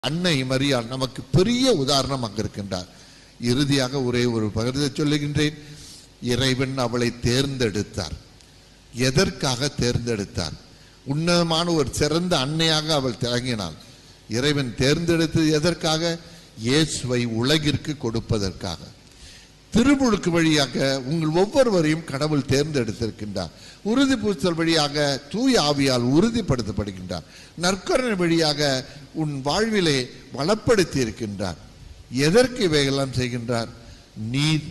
அன்னை மரியாள் நமக்கு பெரிய உதாரணம் அங்க இருக்கின்றார் இறுதியாக ஒரே ஒரு பகிர்ந்து சொல்லுகின்றேன் இறைவன் அவளை தேர்ந்தெடுத்தார் எதற்காக தேர்ந்தெடுத்தார் உன்னதமான ஒரு சிறந்த அன்னையாக அவள் திறங்கினாள் இறைவன் தேர்ந்தெடுத்தது எதற்காக இயேசுவை உலகிற்கு கொடுப்பதற்காக திருமுழுக்கு வழியாக உங்கள் ஒவ்வொருவரையும் கடவுள் தேர்ந்தெடுத்திருக்கின்றார் உறுதி பூசல் வழியாக தூய ஆவியால் உறுதிப்படுத்தப்படுகின்றார் நற்கரணை வழியாக உன் வாழ்விலே வளப்படுத்தி இருக்கின்றார் எதற்கு இவைகளெல்லாம் செய்கின்றார் நீர்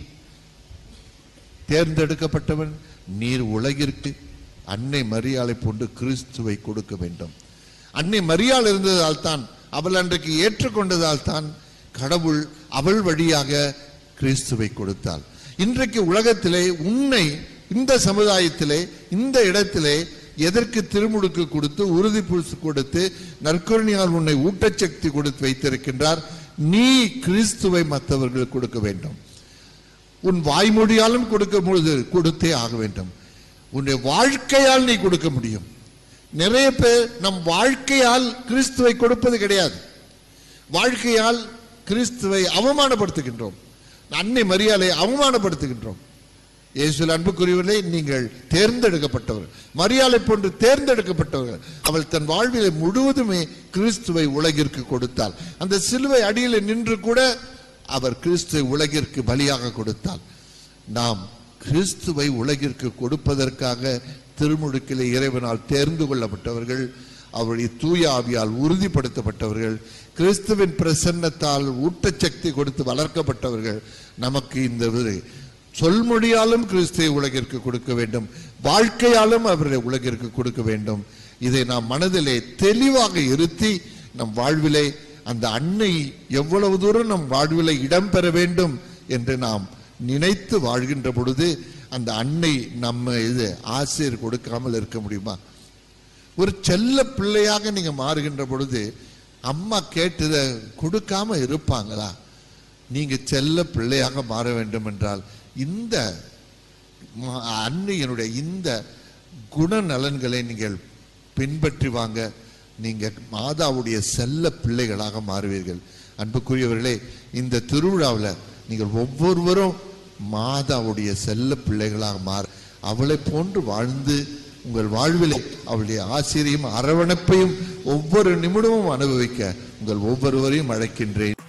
தேர்ந்தெடுக்கப்பட்டவன் நீர் உலகிற்கு அன்னை மரியாளை போன்று கிறிஸ்துவை கொடுக்க வேண்டும் அன்னை மரியாள் இருந்ததால் தான் அவள் அன்றைக்கு ஏற்றுக்கொண்டதால் தான் கடவுள் அவள் வழியாக கிறிஸ்துவை கொடுத்தாள் இன்றைக்கு உலகத்திலே உன்னை இந்த சமுதாயத்திலே இந்த இடத்திலே எதற்கு திருமுழுக்கு கொடுத்து உறுதி பூசு கொடுத்து நற்கருணியால் உன்னை ஊட்டச்சக்தி கொடுத்து வைத்திருக்கின்றார் நீ கிறிஸ்துவை மற்றவர்கள் கொடுக்க வேண்டும் உன் வாய்மொழியாலும் கொடுக்க பொழுது கொடுத்தே ஆக வேண்டும் உன்னுடைய வாழ்க்கையால் நீ கொடுக்க முடியும் நிறைய பேர் நம் வாழ்க்கையால் கிறிஸ்துவை கொடுப்பது கிடையாது வாழ்க்கையால் கிறிஸ்துவை அவமானப்படுத்துகின்றோம் அன்னை மரியாதை அவமானப்படுத்துகின்றோம் இயேசுவில் அன்புக்குரியவர்களே நீங்கள் தேர்ந்தெடுக்கப்பட்டவர்கள் மரியாதை போன்று தேர்ந்தெடுக்கப்பட்டவர்கள் அவள் தன் வாழ்விலை முழுவதுமே கிறிஸ்துவை உலகிற்கு கொடுத்தாள் அந்த சிலுவை அடியில் நின்று கூட அவர் கிறிஸ்துவை உலகிற்கு பலியாக கொடுத்தாள் நாம் கிறிஸ்துவை உலகிற்கு கொடுப்பதற்காக திருமுழுக்கிலே இறைவனால் தேர்ந்து கொள்ளப்பட்டவர்கள் அவருடைய தூய ஆவியால் உறுதிப்படுத்தப்பட்டவர்கள் கிறிஸ்துவின் பிரசன்னத்தால் ஊட்டச்சக்தி கொடுத்து வளர்க்கப்பட்டவர்கள் நமக்கு இந்த விரு சொல்மொழியாலும் கிறிஸ்துவை உலகிற்கு கொடுக்க வேண்டும் வாழ்க்கையாலும் அவரை உலகிற்கு கொடுக்க வேண்டும் இதை நாம் மனதிலே தெளிவாக இருத்தி நம் வாழ்விலே அந்த அன்னை எவ்வளவு தூரம் நம் வாழ்விலே இடம்பெற வேண்டும் என்று நாம் நினைத்து வாழ்கின்ற பொழுது அந்த அன்னை நம்ம இது ஆசிரியர் கொடுக்காமல் இருக்க முடியுமா ஒரு செல்ல பிள்ளையாக நீங்க மாறுகின்ற பொழுது அம்மா கேட்டதை கொடுக்காம இருப்பாங்களா நீங்க செல்ல பிள்ளையாக மாற வேண்டும் என்றால் இந்த ம- அன்னையினுடைய இந்த குணநலன்களை நீங்கள் பின்பற்றி வாங்க நீங்க மாதாவுடைய செல்ல பிள்ளைகளாக மாறுவீர்கள் அன்புக்குரியவர்களே இந்த திருவிழாவில் நீங்கள் ஒவ்வொருவரும் மாதாவுடைய செல்ல பிள்ளைகளாக மாற அவளை போன்று வாழ்ந்து உங்கள் வாழ்விலே அவளுடைய ஆசிரியம் அரவணைப்பையும் ஒவ்வொரு நிமிடமும் அனுபவிக்க உங்கள் ஒவ்வொருவரையும் அழைக்கின்றேன்